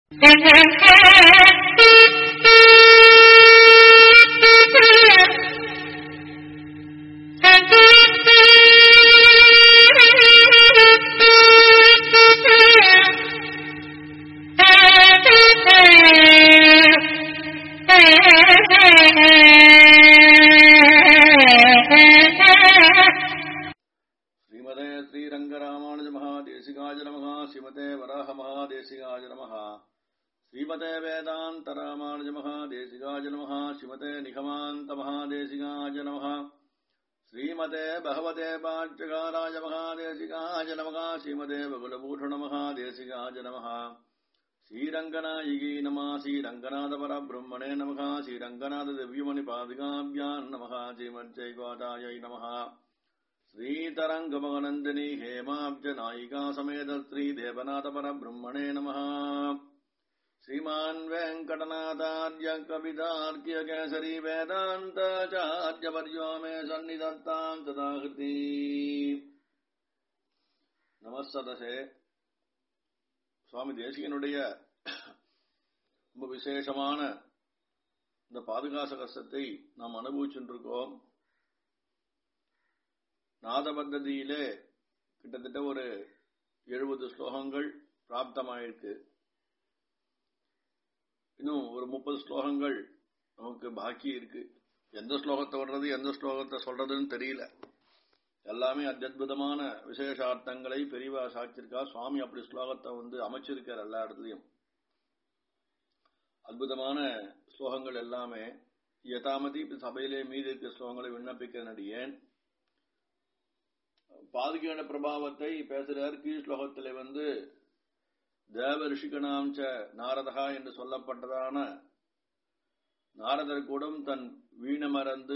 ஸ்ரீமதே ஸ்ரீரங்கராமானுஜ மகாதேசிகாஜ நமः ஸ்ரீமதே வராக மகாதேசிகாஜ நமः ஸ்ரீமதே வேதாந்த ராமானுஜ மகாதேசிகாஜ நமः ஸ்ரீமதே நிகமாந்த மகாதேசிகாஜ நமः ஸ்ரீமதே பகவதே பாட்சகாராஜ மகாதேசிகாஜ நமः ஸ்ரீமதே பகுலபூஷண மகாதேசிகாஜ நமः ஸ்ரீரங்கநாயகி நம ஸ்ரீரங்கநாத பரபிரம்மணே நமः ஸ்ரீரங்கநாத திவ்யமணி பாதுகாபியான் நமः ஸ்ரீமஜ்ஜைகோதாயை நமः श्रीतरङ्गमगनन्दिनी हेमाब्जनायिका समेत श्रीदेवनाथपरब्रह्मणे नमः श्रीमान् वेङ्कटनाथार्य कवितार्क्यकेसरी वेदान्ताचार्यवर्यो मे सन्निधत्ताम् तदाहृति நமஸ்ததசே சுவாமி தேசிகனுடைய ரொம்ப விசேஷமான இந்த பாதுகாச கஷ்டத்தை நாம் அனுபவிச்சுருக்கோம் நாத பத்ததியிலே கிட்டத்தட்ட ஒரு எழுபது ஸ்லோகங்கள் பிராப்தமாயிருக்கு இன்னும் ஒரு முப்பது ஸ்லோகங்கள் நமக்கு பாக்கி இருக்கு எந்த ஸ்லோகத்தை வர்றது எந்த ஸ்லோகத்தை சொல்றதுன்னு தெரியல எல்லாமே அத்தியுதமான விசேஷார்த்தங்களை பெரியவா சாட்சிருக்கா சுவாமி அப்படி ஸ்லோகத்தை வந்து அமைச்சிருக்கார் எல்லா இடத்துலயும் அற்புதமான ஸ்லோகங்கள் எல்லாமே யதாமதி சபையிலே மீதி இருக்க ஸ்லோகங்களை விண்ணப்பிக்க நடிகேன் பாதுகான பிரபாவத்தை பேசுறார் கீழ் ஸ்லோகத்திலே வந்து தேவ ரிஷிகணாம் ச நாரதகா என்று சொல்லப்பட்டதான நாரதர் கூடம் தன் வீண மறந்து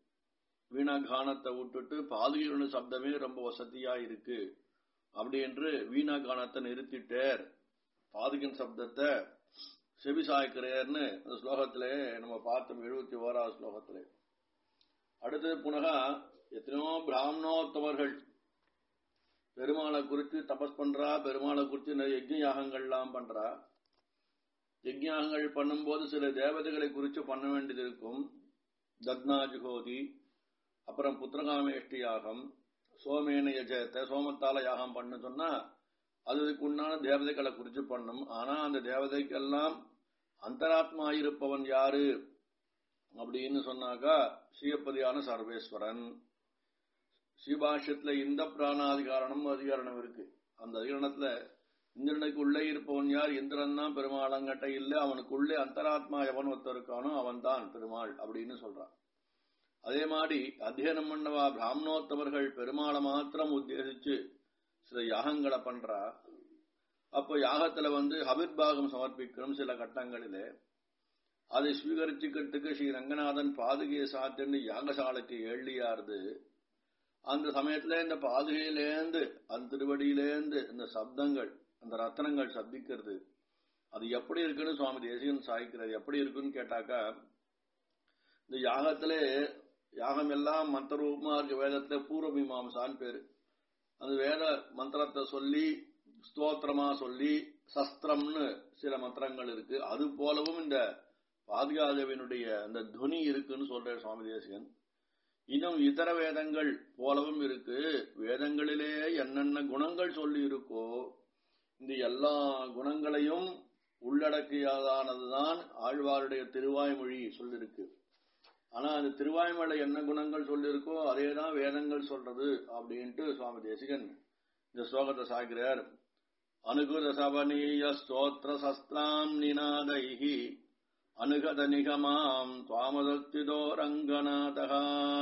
வீணாகானத்தை விட்டுட்டு பாதுகையுடைய சப்தமே ரொம்ப வசதியா இருக்கு அப்படி என்று வீணாகானத்தை நிறுத்திட்டார் பாதுகன் சப்தத்தை செவி சாய்க்கிறேர்னு அந்த ஸ்லோகத்திலே நம்ம பார்த்தோம் எழுபத்தி ஓராவது ஸ்லோகத்திலே அடுத்தது புனகா எத்தனையோ பிராமணோத்தவர்கள் பெருமாளை குறித்து தபஸ் பண்றா பெருமாளை குறித்து நிறைய யஜ்ய யாகங்கள்லாம் பண்றா யஜ்யாகங்கள் பண்ணும்போது சில தேவதைகளை குறித்து பண்ண வேண்டியது இருக்கும் தத்னாஜுகோதி அப்புறம் புத்திரகாமேஷ்டி யாகம் சோமேன யஜயத்தை சோமத்தால யாகம் பண்ண சொன்னா அதுக்கு உண்டான தேவதைகளை குறித்து பண்ணும் ஆனா அந்த தேவதைக்கெல்லாம் அந்தராத்மா இருப்பவன் யாரு அப்படின்னு சொன்னாக்கா ஸ்ரீயப்பதியான சர்வேஸ்வரன் ஸ்ரீபாஷ்யத்துல இந்த பிராணாதிகாரணம் அதிகாரணம் இருக்கு அந்த அதிகாரணத்துல இந்திரனுக்கு உள்ளே இருப்பவன் யார் இந்திரன் தான் பெருமாளங்கட்ட இல்ல அவனுக்குள்ளே அந்தராத்மா எவன் ஒருத்தர் இருக்கானோ அவன் தான் பெருமாள் அப்படின்னு சொல்றான் அதே மாதிரி அத்தியனம் பண்ணவா பிராமணோத்தவர்கள் பெருமாளை மாத்திரம் உத்தேசிச்சு சில யாகங்களை பண்றா அப்போ யாகத்துல வந்து ஹபிர்பாகம் சமர்ப்பிக்கணும் சில கட்டங்களிலே அதை ஸ்வீகரிச்சுக்கிறதுக்கு ஸ்ரீ ரங்கநாதன் பாதுகையை சாத்தின்னு யாகசாலைக்கு ஏழியாருது அந்த சமயத்துல இந்த பாதுகையிலேந்து அந்த திருவடியிலேந்து இந்த சப்தங்கள் அந்த ரத்தனங்கள் சப்திக்கிறது அது எப்படி இருக்குன்னு சுவாமி தேசிகன் சாய்க்கிறது எப்படி இருக்குன்னு கேட்டாக்கா இந்த யாகத்திலே யாகம் எல்லாம் மந்திரூபமா இருக்கு வேதத்துல பூர்வ மீமாம்சான்னு பேரு அந்த வேத மந்திரத்தை சொல்லி ஸ்தோத்திரமா சொல்லி சஸ்திரம்னு சில மந்திரங்கள் இருக்கு அது போலவும் இந்த பாதுகாதேவினுடைய அந்த துனி இருக்குன்னு சொல்ற சுவாமி தேசிகன் இன்னும் இதர வேதங்கள் போலவும் இருக்கு வேதங்களிலே என்னென்ன குணங்கள் சொல்லி இருக்கோ இந்த எல்லா குணங்களையும் உள்ளடக்கியதானதுதான் ஆழ்வாருடைய திருவாய்மொழி சொல்லிருக்கு ஆனா அந்த திருவாய்மொழி என்ன குணங்கள் சொல்லியிருக்கோ அதே தான் வேதங்கள் சொல்றது அப்படின்ட்டு சுவாமி தேசிகன் இந்த ஸ்லோகத்தை சாய்கிறார் அனுகுத சவனீய ஸ்தோத்திர சஸ்திராம் நிநாதைஹி அனுகத நிகமாம் துவாமதத்திதோ ரங்கநாதகா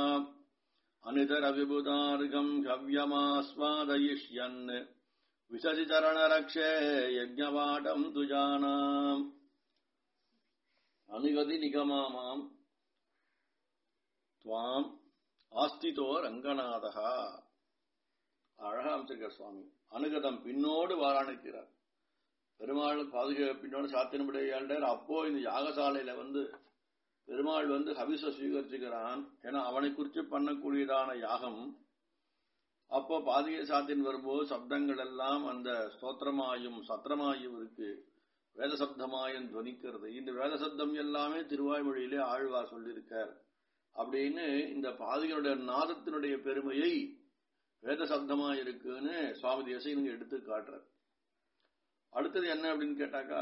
அனுதர விபுதார்கம் ஹவ்யமாஸ்வாதயிஷ்யன் விசதிச்சரணரக்ஷே யஜ்ஞவாடம் துஜானாம் அனுகதி நிகமாமாம் துவாம் ஆஸ்திதோ ரங்கநாதகா அழகா அமைச்சிருக்கார் சுவாமி அனுகதம் பின்னோடு வாராணிக்கிறார் பெருமாள் பாதுகாப்பு பின்னோடு சாத்தினபடியாண்டார் அப்போ இந்த யாகசாலையில வந்து பெருமாள் வந்து ஹபிச சுவீகரிச்சுக்கிறான் ஏன்னா அவனை குறித்து பண்ணக்கூடியதான யாகம் அப்போ பாதிகை சாத்தின் வரும்போது சப்தங்கள் எல்லாம் அந்த ஸ்தோத்திரமாயும் சத்திரமாயும் இருக்கு வேத சப்தமாயன் துவனிக்கிறது இந்த வேத சப்தம் எல்லாமே திருவாய்மொழியிலே ஆழ்வார் சொல்லியிருக்கார் அப்படின்னு இந்த பாதிகளுடைய நாதத்தினுடைய பெருமையை வேத சப்தமா இருக்குன்னு சுவாமி தேசிகன் எடுத்து காட்டுறார் அடுத்தது என்ன அப்படின்னு கேட்டாக்கா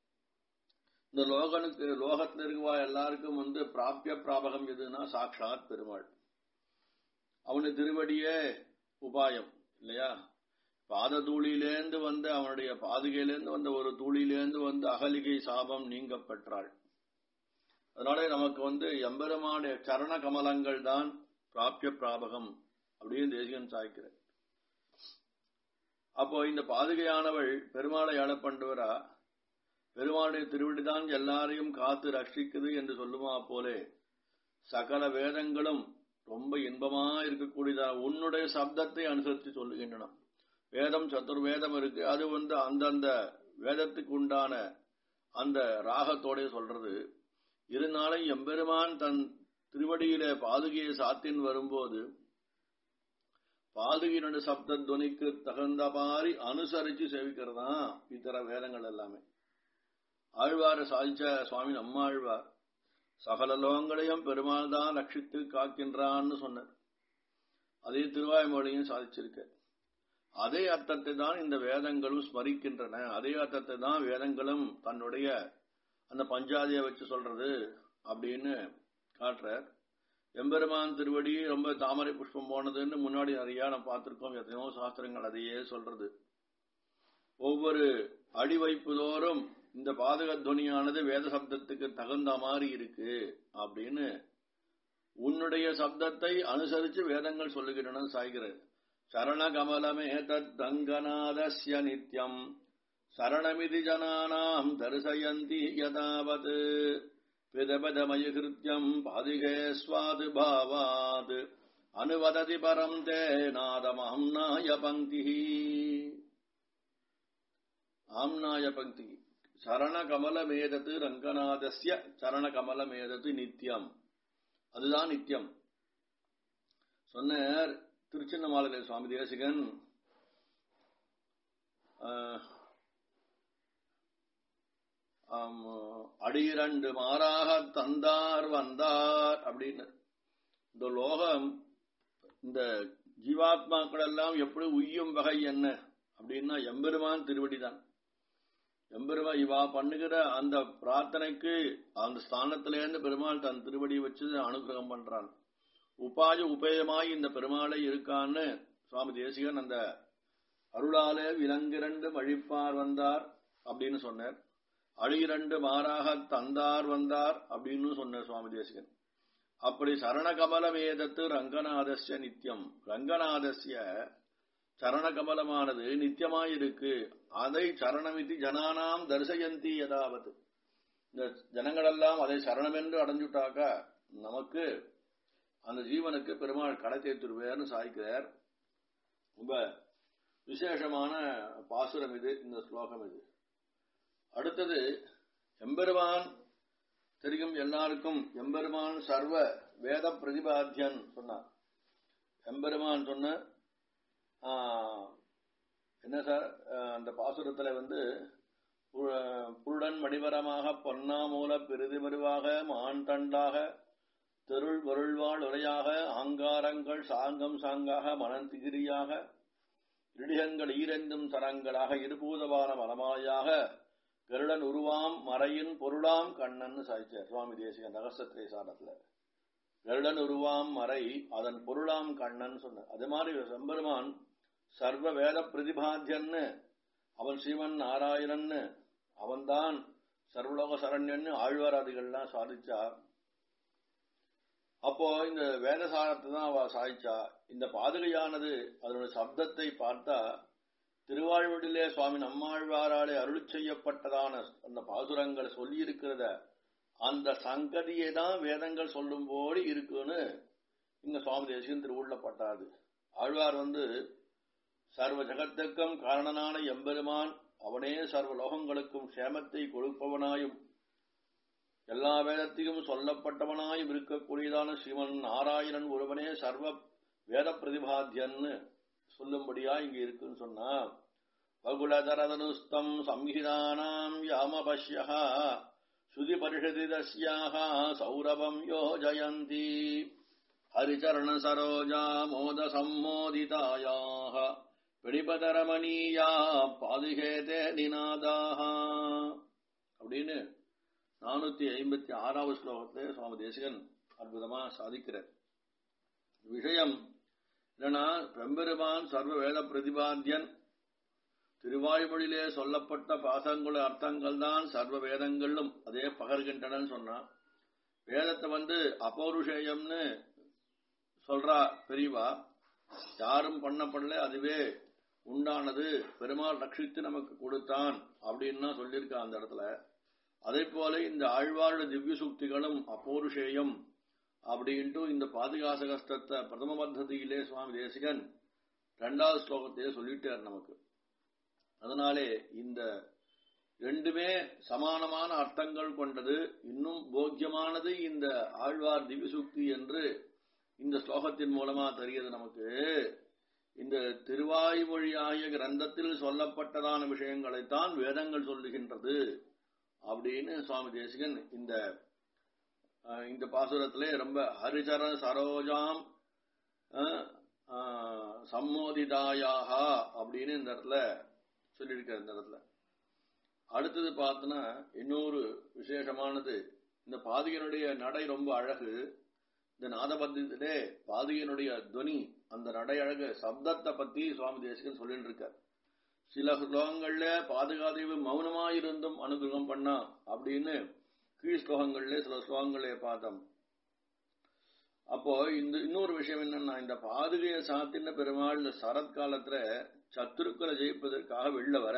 இந்த லோகனுக்கு லோகத்துல இருக்குவா எல்லாருக்கும் வந்து பிராபிய பிராபகம் எதுனா சாட்சாத் பெருமாள் அவனு திருவடியே உபாயம் இல்லையா பாத தூளிலேந்து வந்த அவனுடைய பாதுகையிலேருந்து வந்த ஒரு தூளிலேந்து வந்து அகலிகை சாபம் நீங்க பெற்றாள் அதனால நமக்கு வந்து எம்பெருமானுடைய சரண கமலங்கள் தான் பிராபிய பிராபகம் அப்படின்னு தேசிகன் சாய்க்கிறார் அப்போ இந்த பாதுகையானவள் பெருமாளை ஆளப்பண்டவரா பெருமாளுடைய திருவிடிதான் எல்லாரையும் காத்து ரட்சிக்குது என்று சொல்லுமா போலே சகல வேதங்களும் ரொம்ப இன்பமா இருக்கக்கூடியதா உன்னுடைய சப்தத்தை அனுசரித்து சொல்லுகின்றன வேதம் சதுர்வேதம் இருக்கு அது வந்து அந்தந்த வேதத்துக்கு உண்டான அந்த ராகத்தோட சொல்றது இருந்தாலும் எம்பெருமான் தன் திருவடியில பாதுகையை சாத்தின் வரும்போது பாதுகையினுடைய சப்த துவனிக்கு தகுந்த மாதிரி அனுசரிச்சு சேவிக்கிறதா இத்தர வேதங்கள் எல்லாமே ஆழ்வார சாதிச்ச சுவாமி நம்மாழ்வார் சகல லோகங்களையும் பெருமாள் தான் ரட்சித்து காக்கின்றான்னு சொன்னார் அதே திருவாய்மொழியும் சாதிச்சிருக்க அதே அர்த்தத்தை தான் இந்த வேதங்களும் ஸ்மரிக்கின்றன அதே அர்த்தத்தை தான் வேதங்களும் தன்னுடைய அந்த பஞ்சாதியை வச்சு சொல்றது அப்படின்னு காட்டுறார் எம்பெருமான் திருவடி ரொம்ப தாமரை புஷ்பம் போனதுன்னு முன்னாடி நிறைய நம்ம பார்த்திருக்கோம் எத்தனையோ சாஸ்திரங்கள் அதையே சொல்றது ஒவ்வொரு அடி வைப்புதோறும் இந்த பாதக துவனியானது வேத சப்தத்துக்கு தகுந்த மாதிரி இருக்கு அப்படின்னு உன்னுடைய சப்தத்தை அனுசரிச்சு வேதங்கள் சொல்லுகின்றன சாய்கிறது சரண கமலமே தங்கநாதஸ்ய நித்யம் சரணமிதி ஜனானாம் தரிசயந்தி யதாவத் பிதபதமயகிருத்தியம் பாதிகே ஸ்வாது பாவாத் அனுவததி பரம் தே நாதமஹம்னாய பங்கி ஆம்னாய பங்கி சரணகமலமேதத்து ரங்கநாதஸ்ய சரணகமலமேதத்து நித்தியம் அதுதான் நித்தியம் சொன்னார் திருச்சின்னமாலை சுவாமி தேசிகன் அடியிரண்டு மாறாக தந்தார் வந்தார் அப்படின்னு இந்த லோகம் இந்த ஜீவாத்மாக்கள் எல்லாம் எப்படி உய்யும் வகை என்ன அப்படின்னா எம்பெருமான் திருவடிதான் எம்பெருமா இவா பண்ணுகிற அந்த பிரார்த்தனைக்கு அந்த ஸ்தானத்திலேருந்து பெருமாள் தன் திருவடி வச்சு அனுகிரகம் பண்றான் உபாய உபயமாய் இந்த பெருமாளை இருக்கான்னு சுவாமி தேசிகன் அந்த அருளாலே விலங்கிரண்டு மழிப்பார் வந்தார் அப்படின்னு சொன்னார் அழிரண்டு மாறாக தந்தார் வந்தார் அப்படின்னு சொன்னார் சுவாமி தேசிகன் அப்படி சரணகமலமேதத்து ரங்கநாதஸ்ய நித்தியம் ரங்கநாதஸ்ய சரணகமலமானது நித்தியமாயிருக்கு அதை சரணமிதி ஜனானாம் தரிசயந்தி யதாவது இந்த ஜனங்களெல்லாம் அதை சரணம் என்று அடைஞ்சுட்டாக்கா நமக்கு அந்த ஜீவனுக்கு பெருமாள் கடை தேத்துருவேர்னு சாய்க்கிறார் ரொம்ப விசேஷமான பாசுரம் இது இந்த ஸ்லோகம் இது அடுத்தது எம்பெருமான் தெரியும் எல்லாருக்கும் எம்பெருமான் சர்வ வேத பிரதிபாத்தியன் சொன்னார் எம்பெருமான் சொன்ன என்ன சார் அந்த பாசுரத்துல வந்து புருடன் மணிவரமாக பொன்னாமூல பெருதி வருவாக மான் தண்டாக தெருள் வருள்வாள் உரையாக ஆங்காரங்கள் சாங்கம் சாங்காக மனந்திகிரியாக இடிகங்கள் ஈரெந்தும் சரங்களாக இருபூதவான மலமாயாக கருடன் உருவாம் மறையின் பொருளாம் கண்ணன் சாய்ச்சார் சுவாமி தேசிகன் ரகசத்திரை சாரத்துல கருடன் உருவாம் மறை அதன் பொருளாம் கண்ணன் சொன்ன அது மாதிரி செம்பெருமான் சர்வ வேத பிரதிபாத்தியன்னு அவன் ஸ்ரீமன் நாராயணன்னு அவன்தான் சர்வலோக சரண்யன்னு ஆழ்வாராதிகள்லாம் சாதிச்சார் அப்போ இந்த வேதசாரத்தை தான் அவ சாதிச்சா இந்த பாதுகையானது அதனுடைய சப்தத்தை பார்த்தா திருவாழ்வடிலே சுவாமி நம்மாழ்வாராலே அருள் செய்யப்பட்டதான அந்த பாசுரங்கள் சொல்லியிருக்கிறத அந்த சங்கதியை தான் வேதங்கள் சொல்லும் போது இருக்குன்னு இங்க சுவாமி தேசிகன் திருவுள்ளப்பட்டாது ஆழ்வார் வந்து சர்வ ஜகத்துக்கும் காரணனான எம்பெருமான் அவனே சர்வ லோகங்களுக்கும் சேமத்தை கொடுப்பவனாயும் எல்லா வேதத்தையும் சொல்லப்பட்டவனாயும் இருக்கக்கூடியதான ஸ்ரீமன் நாராயணன் ஒருவனே சர்வ வேத பிரதிபாத்தியன்னு சொல்லும்படியா இங்க இருக்குன்னு சொன்னா வகுலதரதனுஸ்தம் சம்ஹிதானாம் யாமபஷ்யः ஸ்ருதிபரிஷதி தஸ்யாः சௌரவம் யோஜயந்தி ஹரிச்சரணசரோஜா மோத சம்மோதிதாயாः பிடிபதரமணீயா பாதுகேதே நிநாதாக அப்படின்னு நானூத்தி ஐம்பத்தி ஆறாவது ஸ்லோகத்திலே சுவாமி தேசிகன் அற்புதமா சாதிக்கிறார் விஷயம் என்னன்னா பெம்பெருமான் சர்வ வேத பிரதிபாத்தியன் திருவாய்மொழியிலே சொல்லப்பட்ட பாசங்குல அர்த்தங்கள் தான் சர்வ வேதங்களும் அதே பகர்கின்றன சொன்னான் வேதத்தை வந்து அபௌருஷேயம்னு சொல்றா பெரியவா யாரும் பண்ணப்படல அதுவே உண்டானது பெருமாள் ரட்சித்து நமக்கு கொடுத்தான் அப்படின்னு சொல்லியிருக்கா அந்த இடத்துல அதே போல இந்த ஆழ்வாழ் திவ்ய சுக்திகளும் அபௌருஷேயம் அப்படின்ட்டு இந்த பாதுகாச கஷ்டத்தை பிரதம பத்ததியிலே சுவாமி தேசிகன் இரண்டாவது ஸ்லோகத்திலே சொல்லிட்டார் நமக்கு அதனாலே இந்த ரெண்டுமே சமானமான அர்த்தங்கள் கொண்டது இன்னும் போக்கியமானது இந்த ஆழ்வார் திவ்யசுக்தி என்று இந்த ஸ்லோகத்தின் மூலமா தெரிகிறது நமக்கு இந்த திருவாய்மொழி ஆகிய கிரந்தத்தில் சொல்லப்பட்டதான விஷயங்களைத்தான் வேதங்கள் சொல்லுகின்றது அப்படின்னு சுவாமி தேசிகன் இந்த இந்த பாசுரத்திலே ரொம்ப ஹரிச்சர சரோஜாம் சம்மோதிதாயாக அப்படின்னு இந்த இடத்துல சொல்லியிருக்காரு இந்த இடத்துல அடுத்தது பார்த்தோன்னா இன்னொரு விசேஷமானது இந்த பாதிகனுடைய நடை ரொம்ப அழகு இந்த நாதபத்திலே பாதிகனுடைய துவனி அந்த நடை அழகு சப்தத்தை பத்தி சுவாமி தேசிகன் சொல்லிட்டு இருக்கார் சில ஸ்லோகங்கள்ல பாதுகாதேவி மௌனமாயிருந்தும் அனுகிரகம் பண்ணா அப்படின்னு கீழ் ஸ்லோகங்கள்ல சில ஸ்லோகங்களே பார்த்தோம் அப்போ இந்த இன்னொரு விஷயம் என்னன்னா இந்த பாதுகைய சாத்தின பெருமாள் இந்த சரத்காலத்துல சத்துருக்களை ஜெயிப்பதற்காக வெளில வர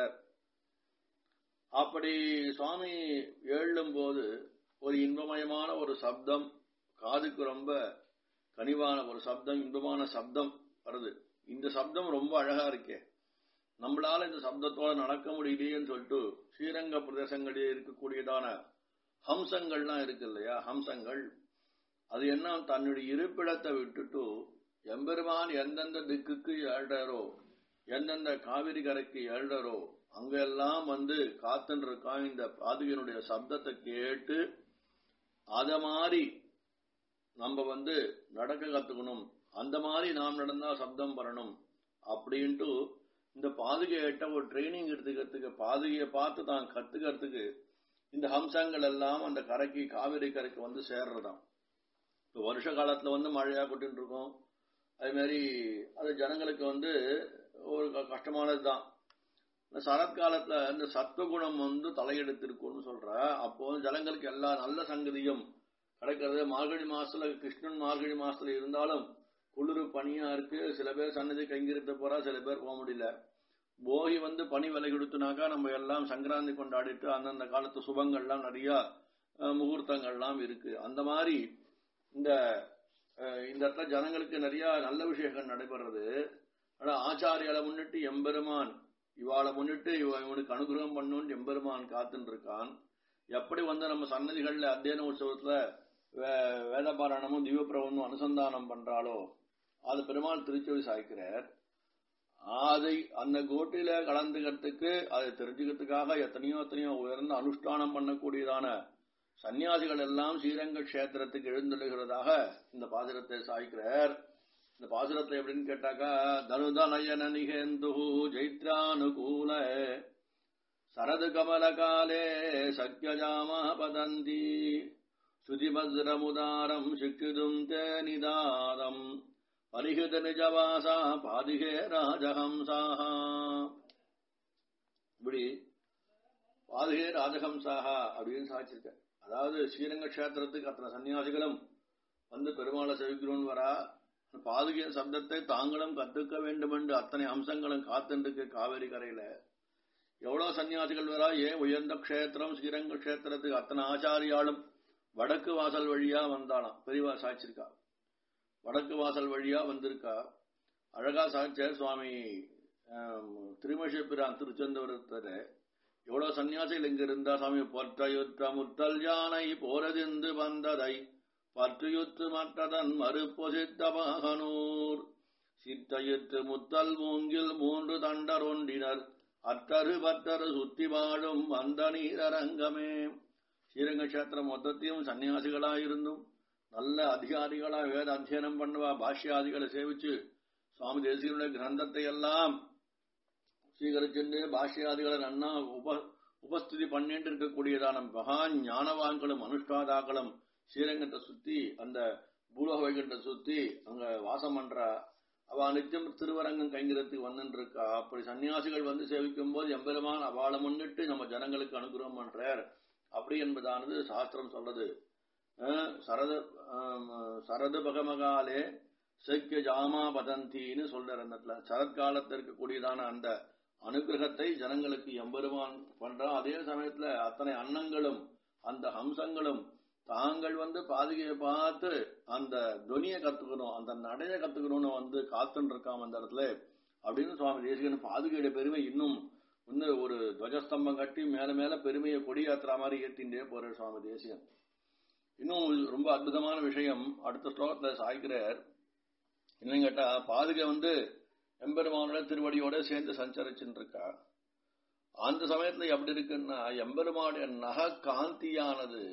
அப்படி சுவாமி எழும் போது ஒரு இன்பமயமான ஒரு சப்தம் காதுக்கு ரொம்ப கனிவான ஒரு சப்தம் இன்பமான சப்தம் வருது இந்த சப்தம் ரொம்ப அழகா இருக்கே நம்மளால இந்த சப்தத்தோட நடக்க முடியலையேன்னு சொல்லிட்டு ஸ்ரீரங்க பிரதேசங்களில் இருக்கக்கூடியதான ஹம்சங்கள்லாம் இருக்கு இல்லையா ஹம்சங்கள் அது என்ன தன்னுடைய இருப்பிடத்தை விட்டுட்டு எம்பெருமான் எந்தெந்த திக்குக்கு ஏழ்றாரோ எந்தெந்த காவிரி கரைக்கு ஏழ்றாரோ அங்கெல்லாம் வந்து காத்துன்னு இருக்கான் இந்த பாதுகையினுடைய சப்தத்தை கேட்டு அத மாதிரி நம்ம வந்து நடக்க கத்துக்கணும் அந்த மாதிரி நாம் நடந்தா சப்தம் பண்ணணும் அப்படின்ட்டு இந்த பாதுகையிட்ட ஒரு ட்ரைனிங் எடுத்துக்கிறதுக்கு பாதுகையை பார்த்து தான் கத்துக்கிறதுக்கு இந்த ஹம்சங்கள் எல்லாம் அந்த கரைக்கு காவிரி கரைக்கு வந்து சேர்றதாம் இப்போ வருஷ காலத்துல வந்து மழையா கொட்டின்னு இருக்கும் அதே மாதிரி அது ஜனங்களுக்கு வந்து ஒரு கஷ்டமானது தான் இந்த சரத்காலத்துல இந்த சத்துவகுணம் வந்து தலையெடுத்திருக்கும்னு சொல்ற அப்போ ஜனங்களுக்கு எல்லா நல்ல சங்கதியும் கிடைக்கிறது மார்கழி மாசத்துல கிருஷ்ணன் மார்கழி மாசத்துல இருந்தாலும் குளிர் பனியா இருக்கு சில பேர் சன்னதி கைங்கிருத்த போறா சில பேர் போக முடியல போகி வந்து பனி விலை கொடுத்துனாக்கா நம்ம எல்லாம் சங்கராந்தி கொண்டாடிட்டு அந்தந்த காலத்து சுபங்கள்லாம் நிறைய முகூர்த்தங்கள்லாம் இருக்கு அந்த மாதிரி இந்த இந்த இடத்துல ஜனங்களுக்கு நிறைய நல்ல விஷயங்கள் நடைபெறது ஆனா ஆச்சாரியால முன்னிட்டு எம்பெருமான் இவாளை முன்னிட்டு இவனுக்கு அனுகிரகம் பண்ணுன்னு எம்பெருமான் காத்துன்னு இருக்கான் எப்படி வந்து நம்ம சன்னதிகள்ல அத்தியன உற்சவத்துல வேதபாராயணமும் திவ்யபிரபமும் அனுசந்தானம் பண்றாளோ அது பெருமாள் திருச்செவி சாய்க்கிறார் அதை அந்த கோட்டில கலந்துக்கிறதுக்கு அதை தெரிஞ்சுக்கிறதுக்காக எத்தனையோ எத்தனையோ உயர்ந்த அனுஷ்டானம் பண்ணக்கூடியதான சன்னியாசிகள் எல்லாம் ஸ்ரீரங்க கஷேத்திரத்துக்கு எழுந்துள்ளகிறதாக இந்த பாசுரத்தை சாய்க்கிறார் இந்த பாசுரத்தை எப்படின்னு கேட்டாக்கா தனுதனயன நிகேந்து ஜைத்ரானுகூல சரது கமல காலே சக்கியஜாமா பதந்தி சுதிபத்ரமுதாரம் சிக்கிதும் தே நிதாரம் பரிஹித நிஜவாசா பாதிகே ராஜஹம்சாக இப்படி பாதிகே ராஜஹம்சாக அப்படின்னு சாச்சிருக்க அதாவது ஸ்ரீரங்க கஷேத்திரத்துக்கு அத்தனை சன்னியாசிகளும் வந்து பெருமாளை செவிக்கிறோன்னு வரா பாதுகை சப்தத்தை தாங்களும் கத்துக்க வேண்டும் என்று அத்தனை அம்சங்களும் காத்துருக்கு காவேரி கரையில எவ்வளவு சன்னியாசிகள் வரா ஏன் உயர்ந்த கஷேத்திரம் ஸ்ரீரங்க கஷேத்திரத்துக்கு அத்தனை ஆச்சாரியாலும் வடக்கு வாசல் வழியா வந்தாலாம் பெரியவா சாய்ச்சிருக்கா வடக்கு வாசல் வழியா வந்திருக்கா அழகா சாய்ச்சார் சுவாமி திருமஷபிரான் திருச்செந்தபுரத்துல எவ்வளவு சன்னியாசிகள் இங்க இருந்தா சுவாமி பொற்றையுற்ற முத்தல் யானை போரதிந்து வந்ததை பற்றுயுற்று மற்றதன் மறுப்பொசித்த மகனூர் சித்தையுற்று முத்தல் மூங்கில் மூன்று தண்டர் ஒன்றினர் அத்தரு பத்தரு சுத்தி வாழும் அந்த நீரரங்கமே ஸ்ரீரங்க கஷேத்திரம் மொத்தத்தையும் சன்னியாசிகளாயிருந்தும் நல்ல அதிகாரிகளா வேத அத்தியனம் பண்ணுவா பாஷ்யாதிகளை சேவிச்சு சுவாமி தேசியனுடைய கிரந்தத்தை எல்லாம் ஸ்வீகரிச்சுட்டு பாஷ்யாதிகளை நன்னா உப உபஸ்திதி பண்ணிட்டு இருக்கக்கூடியதான மகா ஞானவான்களும் அனுஷ்டாதாக்களும் ஸ்ரீரங்கத்தை சுத்தி அந்த பூலோக வைகண்ட சுத்தி அங்க வாசம் பண்றா அவ நித்தியம் திருவரங்கம் கைங்கிறதுக்கு வந்துட்டு இருக்கா அப்படி சன்னியாசிகள் வந்து சேவிக்கும் போது எம்பெருமான் அவளை முன்னிட்டு நம்ம ஜனங்களுக்கு அனுகிரகம் பண்றார் அப்படி என்பதானது சாஸ்திரம் சொல்றது சரத சரது பகமகாலே சைக்கிய ஜாமா பதந்தின்னு சொல்ற அந்த சரத்காலத்தில் இருக்கக்கூடியதான அந்த அனுகிரகத்தை ஜனங்களுக்கு எம்பெருமான் பண்றான் அதே சமயத்துல அத்தனை அன்னங்களும் அந்த ஹம்சங்களும் தாங்கள் வந்து பாதுகையை பார்த்து அந்த துனியை கத்துக்கணும் அந்த நடைய கத்துக்கணும்னு வந்து காத்துன்னு இருக்காம அந்த இடத்துல அப்படின்னு சுவாமி தேசிகன் பாதுகையுடைய பெருமை இன்னும் வந்து ஒரு துவஜஸ்தம்பம் கட்டி மேல மேல பெருமையை கொடியாத்துற மாதிரி ஏற்றின்றே போறார் சுவாமி தேசிகன் இன்னும் ரொம்ப அற்புதமான விஷயம் அடுத்த ஸ்லோகத்துல சாய்க்கிறார் என்னன்னு கேட்டா பாதுகை வந்து எம்பெருமானோட திருவடியோட சேர்ந்து சஞ்சரிச்சுட்டு இருக்கா அந்த சமயத்துல எப்படி இருக்குன்னா எம்பெருமானுடைய நக காந்தியானது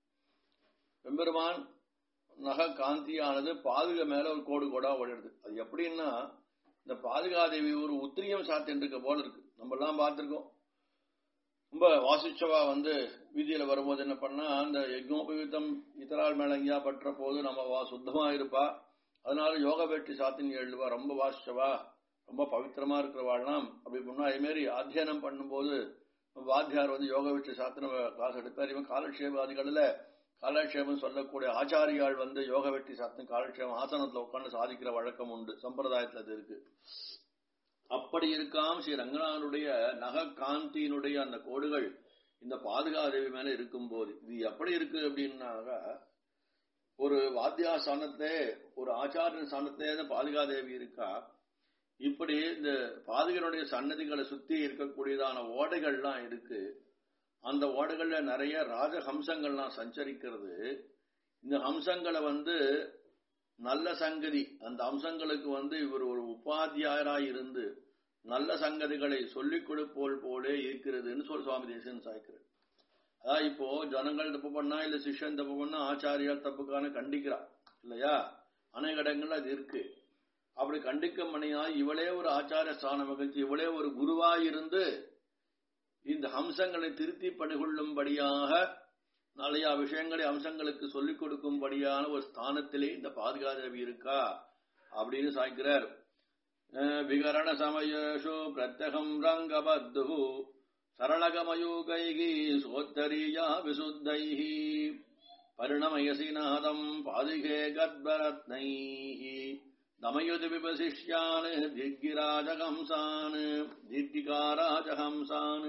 எம்பெருமான் நக காந்தியானது பாதுகை மேல ஒரு கோடு கோடா ஓடிடுது அது எப்படின்னா இந்த பாதுகாதேவி ஒரு உத்திரியம் சாத்தின்னு இருக்க போல இருக்கு நம்ம எல்லாம் பார்த்திருக்கோம் ரொம்ப வாசிச்சவா வந்து வீதியில வரும்போது என்ன பண்ணா அந்த யஜ்னோபயுத்தம் இதரால் மேல எங்கேயா பற்ற போது நம்ம வா சுத்தமா இருப்பா அதனால யோக வேட்டி சாத்தின் எழுவா ரொம்ப வாசிச்சவா ரொம்ப பவித்திரமா இருக்கிறவாள்லாம் அப்படி முன்னா அதே மாதிரி அத்தியனம் பண்ணும்போது வாத்தியார் வந்து யோக வேட்டி சாத்தின கிளாஸ் எடுத்தார் இவன் காலக்ஷேபாதிகளில் காலக்ஷேபம் சொல்லக்கூடிய ஆச்சாரியால் வந்து யோக வெட்டி சாத்தின காலக்ஷேபம் ஆசனத்துல உட்காந்து சாதிக்கிற வழக்கம் உண்டு சம்பிரதாயத்துல அது இருக்கு அப்படி இருக்காம ஸ்ரீ ரங்கநாதனுடைய நக காந்தியினுடைய அந்த கோடுகள் இந்த பாதுகாதேவி மேல இருக்கும் போது இது எப்படி இருக்கு அப்படின்னாக்க ஒரு வாத்தியா ஸ்தானத்தே ஒரு ஆச்சாரியன் ஸ்தானத்தே பாதுகாதேவி இருக்கா இப்படி இந்த பாதுகனுடைய சன்னதிகளை சுத்தி இருக்கக்கூடியதான ஓடைகள்லாம் இருக்கு அந்த ஓடைகள்ல நிறைய ராஜஹம்சங்கள்லாம் சஞ்சரிக்கிறது இந்த ஹம்சங்களை வந்து நல்ல சங்கதி அந்த அம்சங்களுக்கு வந்து இவர் ஒரு உபாத்தியாயராய் இருந்து நல்ல சங்கதிகளை சொல்லிக் கொடுப்போல் போலே இருக்கிறதுன்னு சொல்லி சுவாமி தேசன் சாய்க்கிறார் அதான் இப்போ ஜனங்கள் தப்பு பண்ணா இல்ல சிஷ்யன் தப்பு பண்ணா ஆச்சாரியார் தப்புக்கான கண்டிக்கிறா இல்லையா அநேக இடங்கள்ல அது இருக்கு அப்படி கண்டிக்க மணியா இவளே ஒரு ஆச்சார ஸ்தான மகிழ்ச்சி இவளே ஒரு குருவாய் இருந்து இந்த அம்சங்களை திருத்தி பணிகொள்ளும்படியாக நிறைய விஷயங்களை அம்சங்களுக்கு சொல்லிக் கொடுக்கும்படியான ஒரு ஸ்தானத்திலே இந்த பாதுகாதேவி இருக்கா அப்படின்னு சாய்க்கிறார் விகரண சமயேஷு பிரத்யகம் ரங்கபத்து சரளகமயூகைகி சோத்தரீயா விசுத்தைஹி பரிணமயசி நாதம் பாதுகே கர்ப்பரத்னைஹி தமயுதி விபசிஷ்யான் திர்கிராஜகம்சான் தீர்த்திகாராஜகம்சான்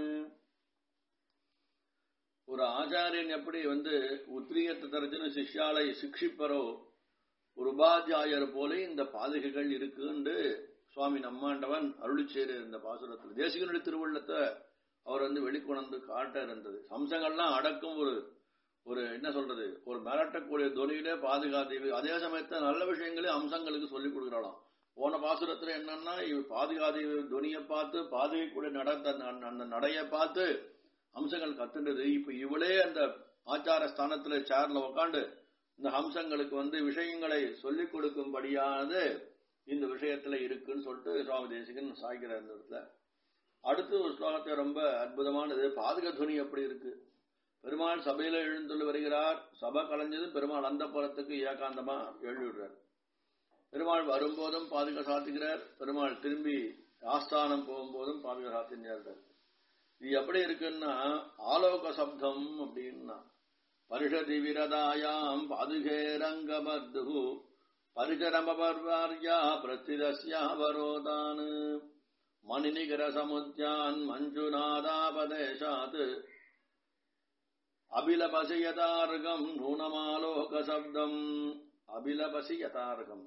ஒரு ஆச்சாரியன் எப்படி வந்து உத்ரியத்தை தரச்சுன்னு சிஷ்யாலை சிக்ஷிப்பரோ ஒரு உபாத்தியாயர் போல இந்த பாதுகைகள் இருக்குன்னு சுவாமி நம்மாண்டவன் அருளி செய்த இந்த பாசுரத்தில் தேசிகனுடைய திருவள்ளத்தை அவர் வந்து வெளிக்கொணர்ந்து காட்ட இருந்தது சம்சங்கள்லாம் அடக்கும் ஒரு ஒரு என்ன சொல்றது ஒரு மிரட்டக்கூடிய துணியிலே பாதுகாத்து அதே சமயத்துல நல்ல விஷயங்களே அம்சங்களுக்கு சொல்லிக் கொடுக்குறாளாம் போன பாசுரத்துல என்னன்னா இவ பாதுகாதி துணியை பார்த்து பாதுகைக்கூடிய நடந்த அந்த நடைய பார்த்து அம்சங்கள் கத்துன்றது இப்ப இவளே அந்த ஆச்சார ஸ்தானத்துல சேர்ல உக்காண்டு இந்த அம்சங்களுக்கு வந்து விஷயங்களை சொல்லிக் கொடுக்கும்படியானது இந்த விஷயத்துல இருக்குன்னு சொல்லிட்டு சுவாமி தேசிகன் சாய்கிறார் இந்த இடத்துல அடுத்து ஒரு ஸ்லோகத்தை ரொம்ப அற்புதமானது பாதுக துணி எப்படி இருக்கு பெருமாள் சபையில எழுந்துள்ள வருகிறார் சபை கலைஞ்சது பெருமாள் அந்த புறத்துக்கு ஏகாந்தமா எழுதிடுறார் பெருமாள் வரும்போதும் பாதுகா சாத்துகிறார் பெருமாள் திரும்பி ஆஸ்தானம் போகும்போதும் பாதுகா சாத்தினார் இது எப்படி இருக்குன்னா ஆலோக சப்தம் அப்படின்னா பரிஷதி விரதாயாம் பாதுகே ரங்கபத்து பரிகரமபர்வார்யா பிரத்திதஸ்யாவரோதான் மணிநிகர சமுத்தியான் மஞ்சுநாதாபதேசாத் அபிலபசி யதார்கம் நூனமாலோக சப்தம் அபிலபசி யதார்கம்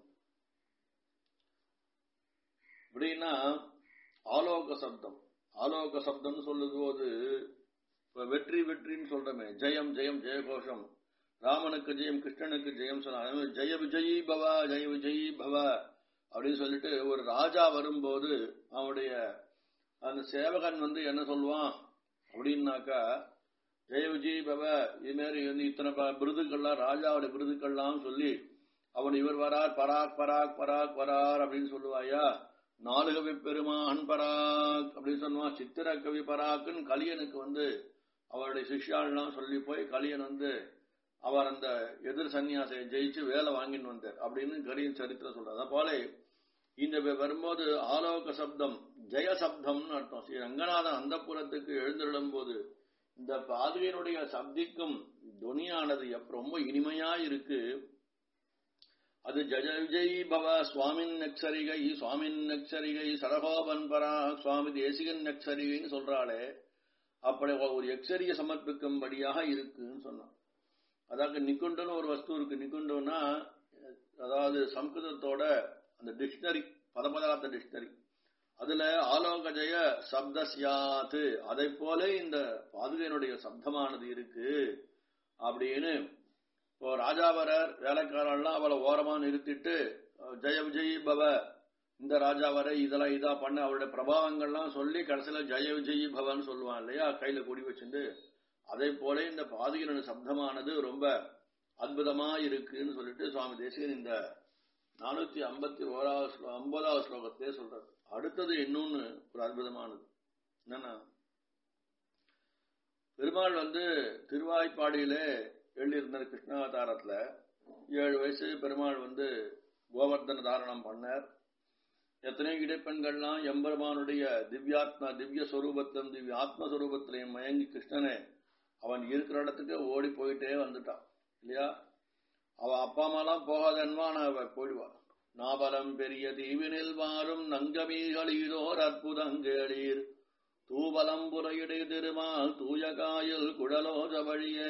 அப்படின்னா ஆலோக சப்தம் ஆலோக சப்தம்னு சொல்லும் போது வெற்றி வெற்றின்னு சொல்றமே ஜெயம் ஜெயம் ஜெயகோஷம் ராமனுக்கு ஜெயம் கிருஷ்ணனுக்கு ஜெயம் சொன்ன ஜெய விஜயி பவ ஜெய விஜயி பவ அப்படின்னு சொல்லிட்டு ஒரு ராஜா வரும்போது அவனுடைய அந்த சேவகன் வந்து என்ன சொல்லுவான் அப்படின்னாக்கா ஜெய விஜய் பவ இது மாதிரி வந்து இத்தனை ப- விருதுக்கள்லாம் ராஜாவுடைய விருதுக்கள்லாம் சொல்லி அவன் இவர் வரார் பராக் பராக் பராக் வரார் அப்படின்னு சொல்லுவாயா நாலுகவி பெருமான் பராக் அப்படின்னு சொல்லுவான் சித்திர கவி பராக்குன்னு கலியனுக்கு வந்து அவருடைய சிஷ்யாள்லாம் சொல்லி போய் கலியன் வந்து அவர் அந்த எதிர் சன்னியாசியை ஜெயிச்சு வேலை வாங்கின்னு வந்தார் அப்படின்னு கலியன் சரித்திரம் சொல்றார் அதை போல இந்த வ- வரும்போது ஆலோக சப்தம் ஜெய சப்தம்னு அர்த்தம் ஸ்ரீ ரங்கநாதன் அந்தப்புறத்துக்கு எழுந்திருடும் போது இந்த பாதுகையினுடைய சப்திக்கும் துனியானது எப்ப ரொம்ப இனிமையா இருக்கு அது ஜஜ விஜய் பவ சுவாமின் நக்சரிகை சுவாமின் நக்சரிகை சடகோபன் பரா சுவாமி தேசிகன் நக்சரிகைன்னு சொல்றாளே அப்படி ஒரு எக்ஸரிய சமர்ப்பிக்கும்படியாக இருக்குன்னு சொன்னான் அதாவது நிக்குண்டன்னு ஒரு வஸ்து இருக்கு நிக்குண்டோன்னா அதாவது சம்ஸ்கிருதத்தோட அந்த டிக்ஷனரி பதபதார்த்த டிக்ஷனரி அதுல ஆலோக ஜெய சப்தஸ்யாத்து அதை போல இந்த பாதுகையினுடைய சப்தமானது இருக்கு அப்படின்னு இப்போ ராஜாவரர் வேலைக்காரெல்லாம் அவளை ஓரமா நிறுத்திட்டு அஹ், ஜெய விஜய் பவ இந்த ராஜாவரை இதெல்லாம் இதா பண்ண அவருடைய பிரபாவங்கள்லாம் சொல்லி கடைசியில ஜெய விஜய் பவன்னு சொல்லுவான் இல்லையா கையில கொடி வச்சுட்டு அதே போல இந்த பாதுகையினுடைய சப்தமானது ரொம்ப அற்புதமா இருக்குன்னு சொல்லிட்டு சுவாமி தேசிகன் இந்த நானூத்தி ஐம்பத்தி ஓராவது ஸ்லோ- ஐம்பதாவது ஸ்லோகத்திலே சொல்றாரு அடுத்தது இன்னொன்னு ஒரு அற்புதமானது என்னன்னா பெருமாள் வந்து திருவாய்ப்பாடியிலே எழுதியிருந்தார் கிருஷ்ணாவதாரத்துல ஏழு வயசு பெருமாள் வந்து கோவர்தன தாரணம் பண்ணார் எத்தனையோ இடைப்பெண்கள்லாம் எம்பெருமானுடைய திவ்யாத்மா திவ்ய சொரூபத்திலும் திவ்ய ஆத்மஸ்வரூபத்திலையும் மயங்கி கிருஷ்ணனே அவன் இருக்கிற இடத்துக்கு ஓடி போயிட்டே வந்துட்டான் இல்லையா அவ அப்பா அம்மாலாம் போகாதன்வா நான் அவ போயிடுவா நாபலம் பெரிய தீவினில் வாரும் நங்கமீகளீரோர் அற்புதங்களீர் தூபலம் புறையிடை திருமால் தூயகாயில் குழலோஜ வழியே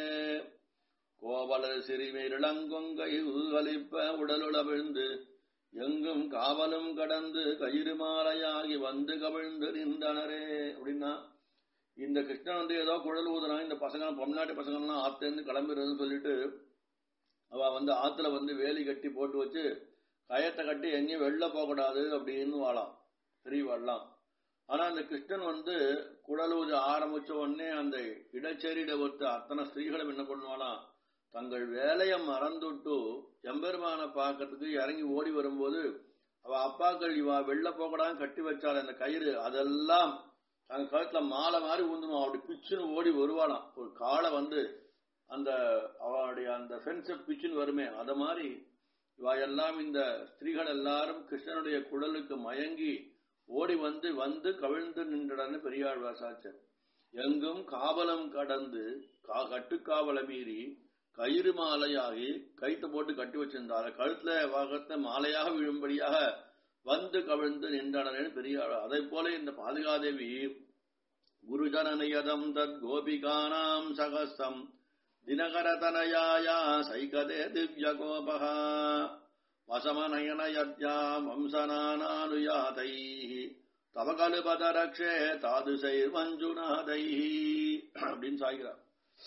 கோவலர் சிறுமீர் இளங்கொங்கை உள்வலிப்ப உடலுள விழுந்து எங்கும் காவலும் கடந்து கயிறு மாலையாகி வந்து கவிழ்ந்து நின்றனரே அப்படின்னா இந்த கிருஷ்ணன் வந்து ஏதோ குழல் ஊதுனா இந்த பசங்க பொம்நாட்டு பசங்கள்லாம் ஆத்துலேருந்து கிளம்பிடுறதுன்னு சொல்லிட்டு அவ வந்து ஆத்துல வந்து வேலி கட்டி போட்டு வச்சு கயத்தை கட்டி எங்கேயும் வெளில போகக்கூடாது அப்படின்னு வாழாம் பெரியவாழலாம் ஆனா அந்த கிருஷ்ணன் வந்து குடலூஜ ஆரம்பிச்ச உடனே அந்த இடச்சேரியிட ஒருத்த அத்தனை ஸ்திரீகளும் என்ன பண்ணுவாளாம் தங்கள் வேலையை மறந்துட்டு எம்பெருமான பார்க்கறதுக்கு இறங்கி ஓடி வரும்போது அவ அப்பாக்கள் இவா வெளில போகக்கூடாது கட்டி வச்சாள் அந்த கயிறு அதெல்லாம் தங்க கழுத்துல மாலை மாதிரி ஊந்துணும் அப்படி பிச்சுன்னு ஓடி வருவாளாம் ஒரு காலை வந்து அந்த அவளுடைய அந்த ஃப்ரெண்ட்ஷிப் பிச்சுன்னு வருமே அத மாதிரி இவ எல்லாம் இந்த ஸ்திரீகள் எல்லாரும் கிருஷ்ணனுடைய குடலுக்கு மயங்கி ஓடி வந்து வந்து கவிழ்ந்து நின்றடன்னு பெரியாள் வாசாச்சர் எங்கும் காவலம் கடந்து கா- கட்டுக்காவல மீறி கயிறு மாலையாகி கைத்து போட்டு கட்டி வச்சிருந்தாரு கழுத்துல வாகத்தை மாலையாக விழும்படியாக வந்து கவிழ்ந்து நின்றனர் பெரியாள் அதை போல இந்த பாதுகாதேவி குருஜனநியதம் தத் கோபிகானாம் சகஸ்தம் தினகரதனயாயா சைகதே திவ்ய கோபகா வசமநயனயத்யாம் வம்சனானானுயாதை தவ கலுபதரக்ஷே தாதுசைர் மஞ்சுநாதை அப்படின்னு சாய்கிறார்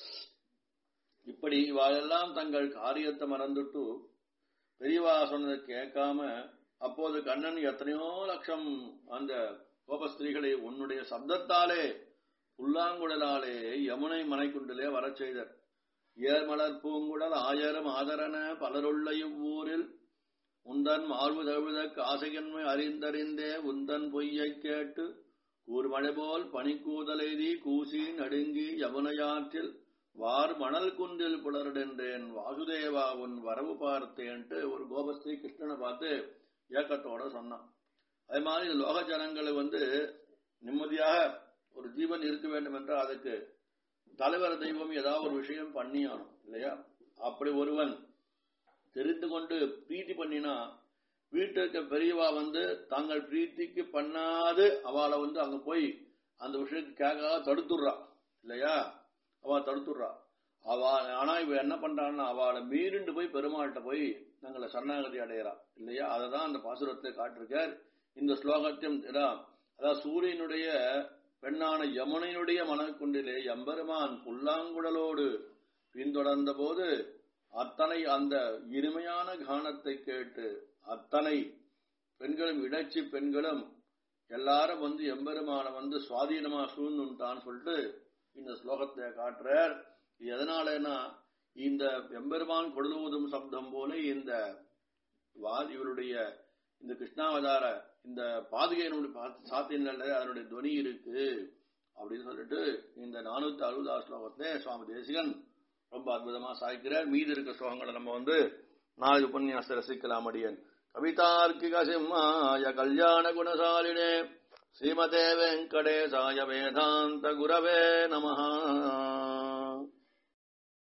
இப்படி இவாளெல்லாம் தங்கள் காரியத்தை மறந்துட்டு பெரியவா சொன்னதை கேட்காம அப்போது கண்ணன் எத்தனையோ லட்சம் அந்த கோபஸ்திரீகளை உன்னுடைய சப்தத்தாலே புல்லாங்குழலாலே யமுனை மனைக்குண்டிலே வரச் செய்தர் ஏர்மலர் பூங்குழல் ஆயிரம் ஆதரன பலருள்ள இவ்வூரில் உந்தன் மார்பு தழுத காசையன்மை அறிந்தறிந்தே உந்தன் பொய்யைக் கேட்டு கூர்மழை போல் பனிக்கூதலெய்தி கூசி நடுங்கி யமுனையாற்றில் வார் மணல் குன்றில் புலருடென்றேன் வாசுதேவா உன் வரவு பார்த்தேன்ட்டு ஒரு கோபஸ்ரீ கிருஷ்ணனை பார்த்து ஏக்கத்தோட சொன்னான் அதே மாதிரி இந்த லோக ஜனங்களை வந்து நிம்மதியாக ஒரு ஜீவன் இருக்க வேண்டும் என்றால் அதுக்கு தலைவர் தெய்வம் ஏதாவது ஒரு விஷயம் பண்ணியானும் இல்லையா அப்படி ஒருவன் தெரிந்து கொண்டு பிரீத்தி பண்ணினா வீட்டில் இருக்க பெரியவா வந்து தாங்கள் பிரீத்திக்கு பண்ணாது அவளை வந்து அங்க போய் அந்த விஷயத்தை கேட்காத தடுத்துடுறா இல்லையா அவ தடுத்துடுறா அவ ஆனா இவ என்ன பண்றான்னா அவளை மீறிண்டு போய் பெருமாள்கிட்ட போய் தங்களை சரணாகதி அடையறா இல்லையா அதை தான் அந்த பாசுரத்தை காட்டிருக்கார் இந்த ஸ்லோகத்தையும் இதான் அதாவது சூரியனுடைய பெண்ணான யமுனையினுடைய மனக்குண்டிலே எம்பெருமான் புல்லாங்குழலோடு பின்தொடர்ந்த போது அத்தனை அந்த இனிமையான கானத்தை கேட்டு அத்தனை பெண்களும் இடைச்சி பெண்களும் எல்லாரும் வந்து எம்பெருமான வந்து சுவாதீனமா சூழ்ந்துட்டான்னு சொல்லிட்டு இந்த ஸ்லோகத்தை காட்டுறார் இது எதனாலன்னா இந்த எம்பெருமான் கொடுதூதும் சப்தம் போல இந்த வா- இவருடைய இந்த கிருஷ்ணாவதார இந்த பாதுகையினுடைய சாத்தியங்கள்ல அதனுடைய துவனி இருக்கு அப்படின்னு சொல்லிட்டு இந்த நானூத்தி அறுபதாம் ஸ்லோகத்தை சுவாமி தேசிகன் ரொம்ப அற்புதமா சாய்க்கிறார் மீதி இருக்க ஸ்லோகங்களை நம்ம வந்து நாளை உபன்யாச ரசிக்கலாம் அடியன் கவிதார்க்கிக சிம்மாய கல்யாண குணசாலினே ஸ்ரீமதே வெங்கடேசாய வேதாந்த குரவே நமஹா